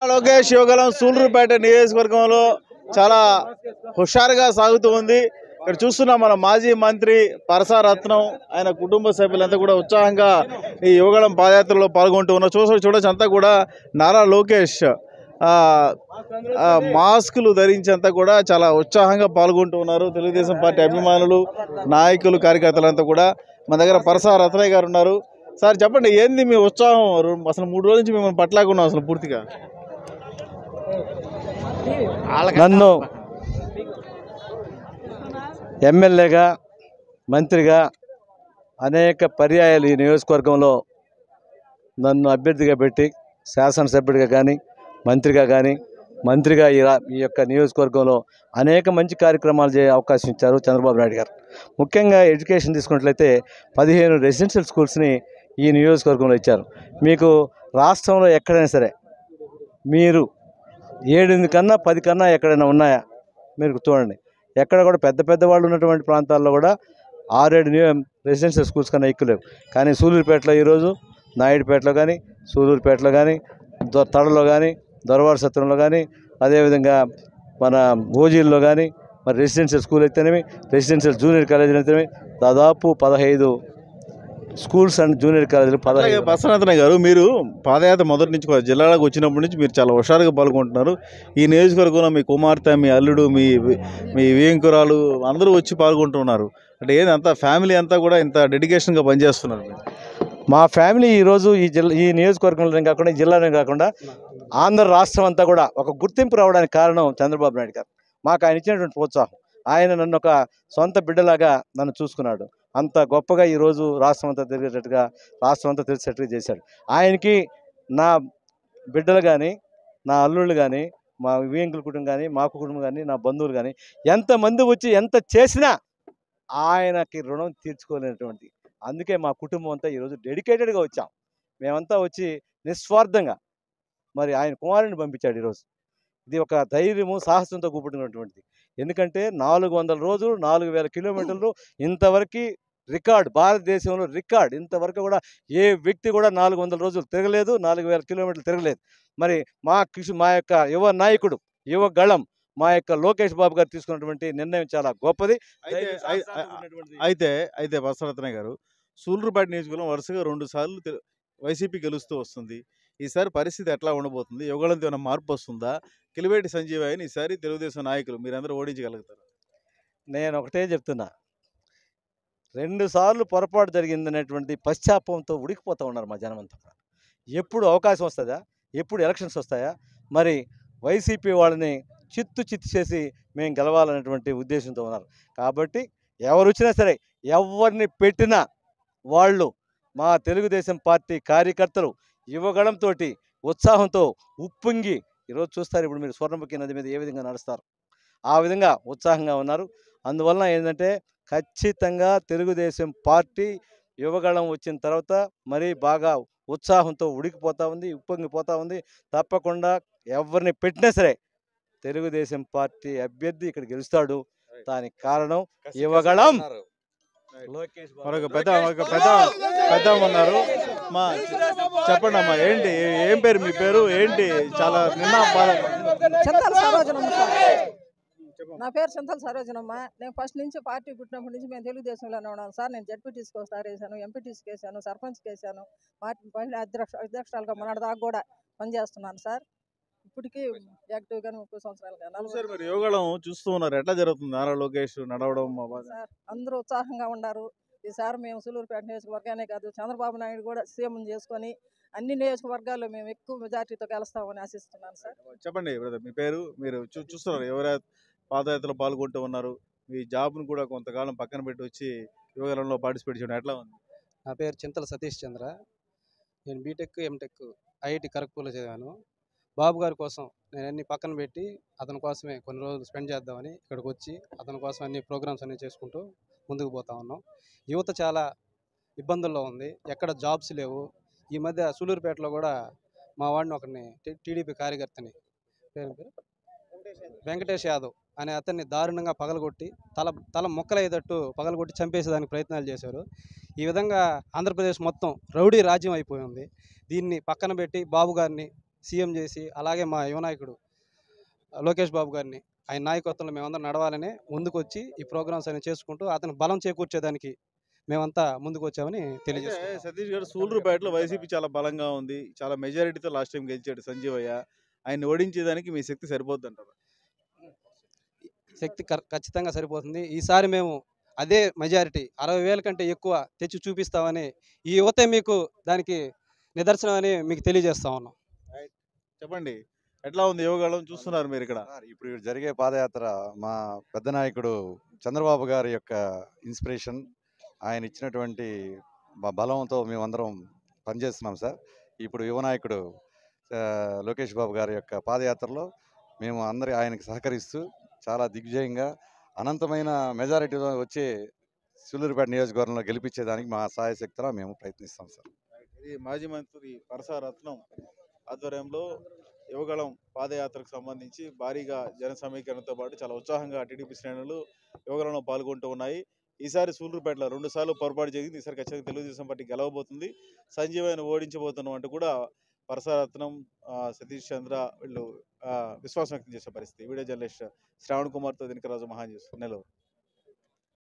లోకేష్ యువగలం సూళ్లూరుపేట నియోజకవర్గంలో చాలా హుషారుగా సాగుతూ ఉంది ఇక్కడ చూస్తున్నాం మన మాజీ మంత్రి పరసారత్నం ఆయన కుటుంబ సభ్యులంతా కూడా ఉత్సాహంగా ఈ యువగళం పాదయాత్రలో పాల్గొంటూ ఉన్నారు చూస చూడొచ్చు అంతా కూడా నారా లోకేష్ ఆ, ఆ, మాస్కులు ధరించేంతా కూడా చాలా ఉత్సాహంగా పాల్గొంటూ ఉన్నారు తెలుగుదేశం పార్టీ అభిమానులు నాయకులు కార్యకర్తలంతా కూడా మన దగ్గర పరసా రత్నయ్య గారు ఉన్నారు సార్ చెప్పండి ఏంది మీ ఉత్సాహం రు- అసలు మూడు రోజుల నుంచి మిమ్మల్ని పట్లాకున్నాం అసలు పూర్తిగా నన్ను ఎమ్మెల్యేగా మంత్రిగా అనేక పర్యాయాలు ఈ నియోజకవర్గంలో నన్ను అభ్యర్థిగా పెట్టి శాసనసభ్యుడిగా కానీ మంత్రిగా కానీ మంత్రిగా ఈ రా- ఈ యొక్క నియోజకవర్గంలో అనేక మంచి కార్యక్రమాలు చేయ అవకాశం ఇచ్చారు చంద్రబాబు నాయుడు గారు ముఖ్యంగా ఎడ్యుకేషన్ తీసుకున్నట్లయితే పదిహేను రెసిడెన్షియల్ స్కూల్స్ని ఈ నియోజకవర్గంలో ఇచ్చారు మీకు రాష్ట్రంలో ఎక్కడైనా సరే మీరు ఏడెనిమిది కన్నా పది కన్నా ఎక్కడైనా ఉన్నాయా మీరు చూడండి ఎక్కడ కూడా పెద్ద పెద్ద వాళ్ళు ఉన్నటువంటి ప్రాంతాల్లో కూడా ఆరేడు న్యూ రెసిడెన్షియల్ స్కూల్స్ కన్నా ఎక్కువ లేవు కానీ సూలూరుపేటలో ఈరోజు నాయుడుపేటలో కానీ సూలూరుపేటలో కానీ దొ- తడలో కానీ దొరవాడ సత్రంలో కానీ అదేవిధంగా మన ఓజీల్లో కానీ మరి రెసిడెన్షియల్ స్కూల్ అయితేనేమి రెసిడెన్షియల్ జూనియర్ కాలేజీలు అయితేనేమి దాదాపు పదహైదు స్కూల్స్ అండ్ జూనియర్ కాలేజీలు అలాగే పదహైదు బసవనాథన్ గారు మీరు పాదయాత్ర మొదటి నుంచి కూడా జిల్లాలకు వచ్చినప్పటి నుంచి మీరు చాలా హుషారుగా పాల్గొంటున్నారు ఈ నియోజకవర్గంలో మీ కుమార్తె మీ అల్లుడు మీ మీ వేంకురాలు అందరూ వచ్చి పాల్గొంటున్నారు అంటే ఏంది అంతా ఫ్యామిలీ అంతా కూడా ఇంత డెడికేషన్గా పనిచేస్తున్నారు మీరు. మా ఫ్యామిలీ ఈరోజు ఈ జిల్లా ఈ నియోజకవర్గంలోనే కాకుండా ఈ జిల్లాలోనే కాకుండా ఆంధ్ర రాష్ట్రం అంతా కూడా ఒక గుర్తింపు రావడానికి కారణం చంద్రబాబు నాయుడు గారు మాకు ఆయన ఇచ్చినటువంటి ప్రోత్సాహం ఆయన నన్ను ఒక సొంత బిడ్డలాగా నన్ను చూసుకున్నాడు అంత గొప్పగా ఈరోజు రాష్ట్రం అంతా తిరిగేటట్టుగా రాష్ట్రం అంతా తెలిసేటట్టుగా చేశాడు ఆయనకి నా బిడ్డలు కానీ నా అల్లుళ్ళు కానీ మా వివేంకుల కుటుంబం కానీ మా కుటుంబం కానీ నా బంధువులు కానీ ఎంతమంది వచ్చి ఎంత చేసినా ఆయనకి రుణం తీర్చుకోలేనటువంటి అందుకే మా కుటుంబం అంతా ఈరోజు డెడికేటెడ్గా వచ్చాం మేమంతా వచ్చి నిస్వార్థంగా మరి ఆయన కుమారుని పంపించాడు ఈరోజు ఇది ఒక ధైర్యము సాహసంతో కూపుతున్నటువంటిది ఎందుకంటే నాలుగు వందల రోజులు నాలుగు వేల కిలోమీటర్లు ఇంతవరకు రికార్డ్ భారతదేశంలో రికార్డ్ ఇంతవరకు కూడా ఏ వ్యక్తి కూడా నాలుగు వందల రోజులు తిరగలేదు నాలుగు వేల కిలోమీటర్లు తిరగలేదు మరి మా కృషి మా యొక్క యువ నాయకుడు యువ గళం మా యొక్క లోకేష్ బాబు గారు తీసుకున్నటువంటి నిర్ణయం చాలా గొప్పది అయితే ధైర్య అయి- సాహసాలతో ఉన్నటువంటిది. అయితే అయితే బసవరత్న గారు సూళ్ళూరుపేట నియోజకవర్గం వరుసగా రెండు సార్లు తెలు- వైసీపీ గెలుస్తూ వస్తుంది ఈసారి పరిస్థితి ఎట్లా ఉండబోతుంది యువగలంతో ఏమైనా మార్పు వస్తుందా కిలివేటి సంజీవయ్యని ఈసారి తెలుగుదేశం నాయకులు మీరందరూ ఓడించగలుగుతారు నేను ఒకటే చెప్తున్నా రెండు సార్లు పొరపాటు జరిగిందనేటువంటి పశ్చాత్తాపంతో ఉడికిపోతూ ఉన్నారు మా జనమంతా కూడా. ఎప్పుడు అవకాశం వస్తుందా ఎప్పుడు ఎలక్షన్స్ వస్తాయా మరి వైసీపీ వాళ్ళని చిత్తు చిత్తు చేసి మేము గెలవాలనేటువంటి ఉద్దేశంతో ఉన్నారు కాబట్టి ఎవరు వచ్చినా సరే ఎవరిని పెట్టినా వాళ్ళు మా తెలుగుదేశం పార్టీ కార్యకర్తలు యువగళంతో ఉత్సాహంతో ఉప్పొంగి ఈరోజు చూస్తారు ఇప్పుడు మీరు స్వర్ణముఖి నది మీద ఏ విధంగా నడుస్తారు ఆ విధంగా ఉత్సాహంగా ఉన్నారు అందువలన ఏంటంటే ఖచ్చితంగా తెలుగుదేశం పార్టీ యువగళం వచ్చిన తర్వాత మరీ బాగా ఉత్సాహంతో ఉడికిపోతూ ఉంది ఉప్పొంగిపోతూ ఉంది తప్పకుండా ఎవరిని పెట్టినా సరే తెలుగుదేశం పార్టీ అభ్యర్థి ఇక్కడ గెలుస్తాడు దానికి కారణం యువగళం లోకేష్ బాబు. మరొక పెద్ద ఒక పెద్ద పెద్ద ఉన్నారు మా చెప్పండి అమ్మా ఏంటి ఏ- ఏం పేరు మీ పేరు ఏంటి చాలా నిన్న బాధ- చింతల సరోజనమ్మ సార్ నా పేరు చింతల సరోజనమ్మ నేను ఫస్ట్ నుంచి పార్టీ పుట్టినప్పటి నుంచి మేము తెలుగుదేశంలోనే ఉన్నాను సార్ నేను జడ్పీటీసీకి ఒకసారి వేసాను ఎంపీటీసీకి వేసాను సర్పంచ్కి వేసాను పార్టీ మహిళా అధ్యక్ష అధ్యక్షురాలుగా మొన్నటి దాకా కూడా పనిచేస్తున్నాను సార్ ఇప్పటికీ యాక్టివ్గానే ముప్పై సంవత్సరాలుగా నలభై చూశారు మీరు యోగాళం చూస్తూ ఉన్నారు ఎట్లా జరుగుతుంది నారా లోకేష్ నడవడం మా బాధ. సార్ అందరూ ఉత్సాహంగా ఉన్నారు ఈసారి మేము సులూరుపేట నియోజకవర్గానే కాదు చంద్రబాబు నాయుడు కూడా సీఎం చేసుకొని అన్ని నియోజకవర్గాల్లో మేము ఎక్కువ మెజార్టీతో గెలుస్తామని ఆశిస్తున్నాను సార్ చెప్పండి బ్రదర్ మీ పేరు మీరు చూ చూస్తున్నారు ఎవరైతే పాదయాత్రలో పాల్గొంటూ ఉన్నారు మీ జాబ్ను కూడా కొంతకాలం పక్కన పెట్టి వచ్చి యువగలంలో పార్టిసిపేట్ చేయడం ఎట్లా ఉంది నా పేరు చింతల సతీష్ చంద్ర నేను బీటెక్ ఎంటెక్ ఐఐటి ఖరగ్పూర్లో చదివాను బాబు గారి కోసం నేను అన్ని పక్కన పెట్టి అతని కోసమే కొన్ని రోజులు స్పెండ్ చేద్దామని ఇక్కడికి వచ్చి అతని కోసం అన్ని ప్రోగ్రామ్స్ అన్ని చేసుకుంటూ ముందుకు పోతా ఉన్నాం యువత చాలా ఇబ్బందుల్లో ఉంది ఎక్కడ జాబ్స్ లేవు ఈ మధ్య సూలూరుపేటలో కూడా మా వాడిని ఒకరిని టీడీపీ కార్యకర్తని పేరు పేరు వెంకటేష్ యాదవ్ అనే అతన్ని దారుణంగా పగలగొట్టి తల తల మొక్కలయ్యేటట్టు పగలగొట్టి చంపేసేదానికి ప్రయత్నాలు చేశారు ఈ విధంగా ఆంధ్రప్రదేశ్ మొత్తం రౌడీ రాజ్యం అయిపోయి ఉంది దీన్ని పక్కన పెట్టి బాబు గారిని సీఎం చేసి అలాగే మా యువ నాయకుడు లోకేష్ బాబు గారిని ఆయన నాయకత్వంలో మేమందరం నడవాలని ముందుకు వచ్చి ఈ ప్రోగ్రామ్స్ అనేవి చేసుకుంటూ అతను బలం చేకూర్చేదానికి మేమంతా ముందుకు వచ్చామని అయితే తెలియజేస్తున్నాం సతీష్ గారు సూళ్ళూరుపేటలో వైసీపీ చాలా బలంగా ఉంది చాలా మెజారిటీతో లాస్ట్ టైం గెలిచాడు సంజీవయ్య ఆయన ఓడించేదానికి మీ శక్తి సరిపోద్ది అంటారు శక్తి కర్- ఖచ్చితంగా సరిపోతుంది ఈసారి మేము అదే మెజారిటీ అరవై వేల కంటే ఎక్కువ తెచ్చి చూపిస్తామని ఈ యువతే మీకు దానికి నిదర్శనం అని మీకు తెలియజేస్తా ఉన్నాం చెప్పండి ఎట్లా ఉంది యువగాళం చూస్తున్నారు మీరు ఇక్కడ సార్, ఇప్పుడు జరిగే పాదయాత్ర మా పెద్ద నాయకుడు చంద్రబాబు గారి యొక్క ఇన్స్పిరేషన్ ఆయన ఇచ్చినటువంటి బ- బలంతో మేమందరం పనిచేస్తున్నాం సార్ ఇప్పుడు యువ నాయకుడు ఆ, లోకేష్ బాబు గారి యొక్క పాదయాత్రలో మేము అందరి ఆయనకి సహకరిస్తూ చాలా దిగ్విజయంగా అనంతమైన మెజారిటీతో వచ్చే సూళ్ళూరుపేట నియోజకవర్గంలో గెలిపించేదానికి మా సాయశక్తిలో మేము ప్రయత్నిస్తాం సార్ ఇది మాజీ మంత్రి పరసా రత్నం ఆధ్వర్యంలో యువగళం పాదయాత్రకు సంబంధించి భారీగా జన సమీకరణతో పాటు చాలా ఉత్సాహంగా టీడీపీ శ్రేణులు యువగళంలో పాల్గొంటూ ఉన్నాయి ఈసారి సూళ్ళూరుపేటలో రెండు సార్లు పొరపాటు జరిగింది ఈసారి ఖచ్చితంగా తెలుగుదేశం పార్టీ గెలవబోతుంది సంజీవయ్యను ఓడించబోతున్నాం అంటూ కూడా పరసారత్నం ఆ, సతీష్ చంద్ర వీళ్ళు ఆ, విశ్వాసం వ్యక్తం చేసే పరిస్థితి వీడియో జర్నలిస్ట్ శ్రావణ్ కుమార్తో దినకరాజు మహాన్ న్యూస్ నెల్లూరు